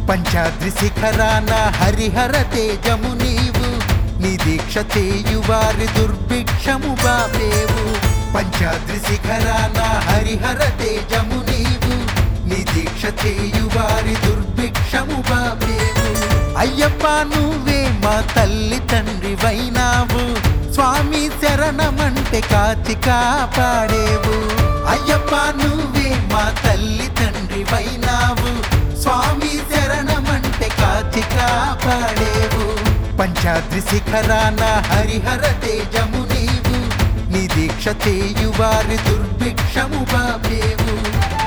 పంచాద్రి శిఖరాన హరిహర తేజము నీవు నీ దీక్ష చేయువారి దుర్భిక్షము బాపేవు పంచాద్రి శిఖరాన హరిహర తేజము నీవు నీ దీక్ష చేయువారి దుర్భిక్షము బాపేవు అయ్యప్ప నువ్వే మా తల్లి తండ్రి వైనావు స్వామి శరణమంటే కాచి కాపాడేవు అయ్యప్ప నువ్వే మా తల్లి తండ్రి వైనావు స్వామి శరణమంటే కాచి కాపాడేవు పంచాద్రి శిఖరాన హరిహర తేజము నీవు నీ దీక్ష చేయువారి దుర్భిక్షము బాపేవు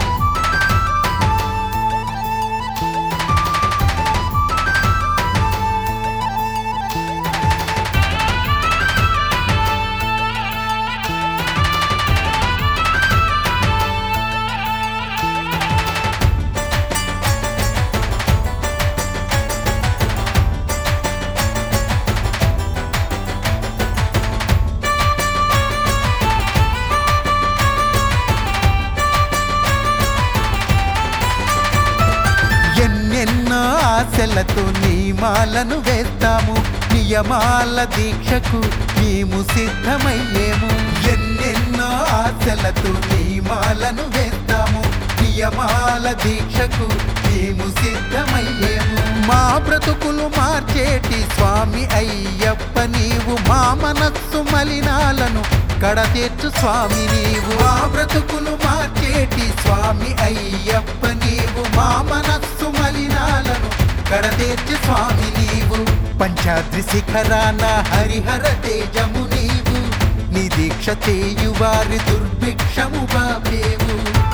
ఎన్నెన్నో ఆశలతో నియమాలను వేస్తాము నియమాల దీక్షకు మేము సిద్ధమయ్యేము ఎన్నెన్నో ఆశలతో నియమాలను వేస్తాము నియమాల దీక్షకు మేము సిద్ధమయ్యేము మా బ్రతుకులు మార్చేటి స్వామి అయ్యప్ప నీవు మా మనస్సు మలినాలను కడతీర్చు స్వామి నీవు మా బ్రతుకులు మార్చేటి స్వామి అయ్యప్ప నీవు మా మనస్సు మలినాలను కడతీర్చు స్వామి నీవు పంచాద్రి శిఖరాన హరిహర తేజము నీవు నీ దీక్ష చేయువారి దుర్భిక్షము బాపేవు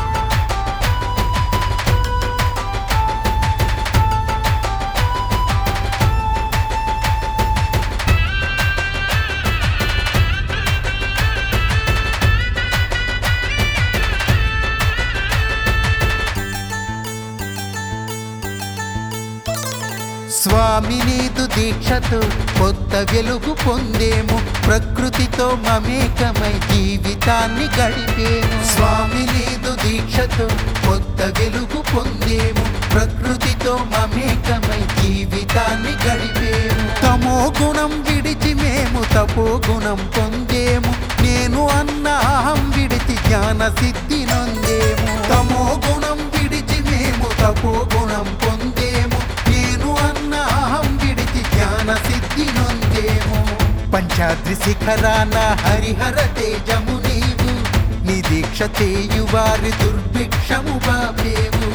స్వామి నీదు దీక్షతో కొత్త వెలుగు పొందేము ప్రకృతితో మమేకమై జీవితాన్ని గడిపేము స్వామి నీదు దీక్షతో కొత్త వెలుగు పొందేము ప్రకృతితో మమేకమై జీవితాన్ని గడిపేము తమో గుణం విడిచి మేము తపో గుణం పొందేము నేను అన్న అహం విడిచి జ్ఞాన సిద్ధి నొందేము తమో గుణం విడిచి మేము తపో గుణం పొందేము నేను అన్న అహం విడిచి జ్ఞాన సిద్ధి నొందేము పంచాద్రి శిఖరాన హరిహర తేజము నీవు నీ దీక్ష చేయువారి దుర్భిక్షము బాపేవు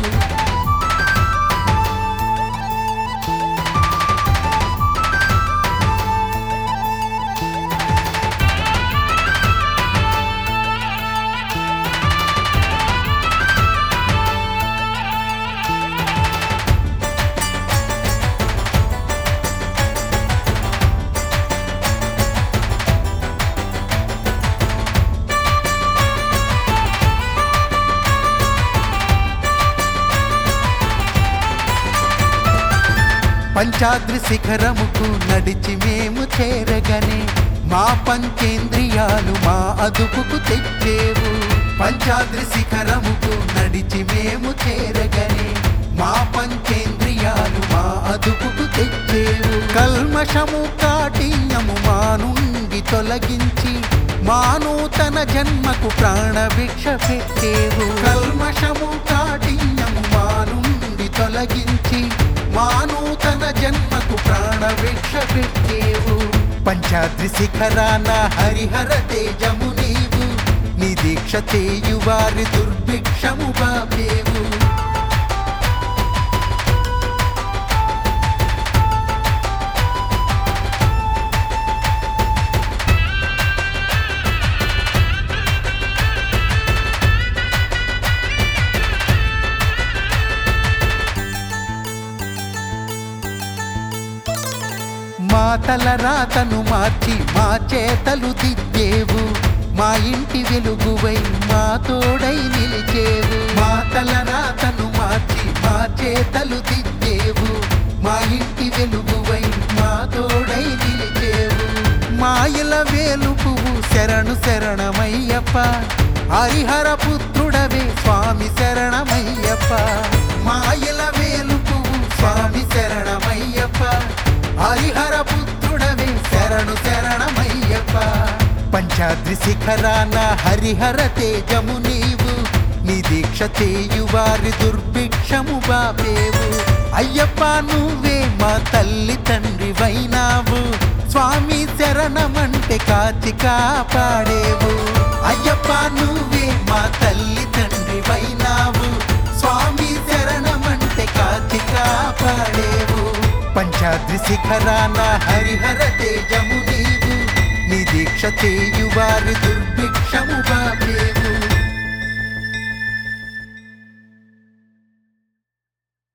పంచాద్రి శిఖరముకు నడిచి మేము చేరగనే మా పంచేంద్రియాలు మా అదుపుకు తెచ్చేవు పంచాద్రి శిఖరముకు నడిచి మేము చేరగనే మా పంచేంద్రియాలు మా అదుపుకు తెచ్చేవు కల్మషము కాఠిన్యము మా నుండి తొలగించి మా నూతన జన్మకు ప్రాణభిక్ష పెట్టేవు కల్మషము కాఠిన్యము మా నుండి తొలగించి మా నూతన జన్మకు ప్రాణభిక్ష పెట్టేవు పంచాద్రి శిఖరాన హరిహర తేజము నీవు నీ దీక్ష చేయువారి దుర్భిక్షము బాపేవు మా తల రాతను మార్చి మా చేతలు దిద్దేవు మా ఇంటి వెలుగువై మా తోడై నిలిచేవు మా తల రాతను మార్చి మా చేతలు దిద్దేవు మా ఇంటి వెలుగువై మా తోడై నిలిచేవు మాయల వేలుపువు శరణు శరణమయ్యప్ప హరిహర పుత్రుడవే స్వామి శరణమయ్యప్ప మాయల వేలుపువు స్వామి పంచాద్రి శిఖరాన హరిహర తేజము నీవు నీ దీక్ష చేయువారి దుర్భిక్షము బాపేవు అయ్యప్ప నువ్వే మా తల్లి తండ్రి వైనావు స్వామి శరణమంటే కాచి కాపాడేవు అయ్యప్ప నువ్వే మా తల్లి తండ్రి వైనావు స్వామి శరణమంటే కాచి కాపాడేవు పంచాద్రి శిఖరాన హరిహర తేజము నీవు నీ దీక్ష చేయువారి దుర్భిక్షము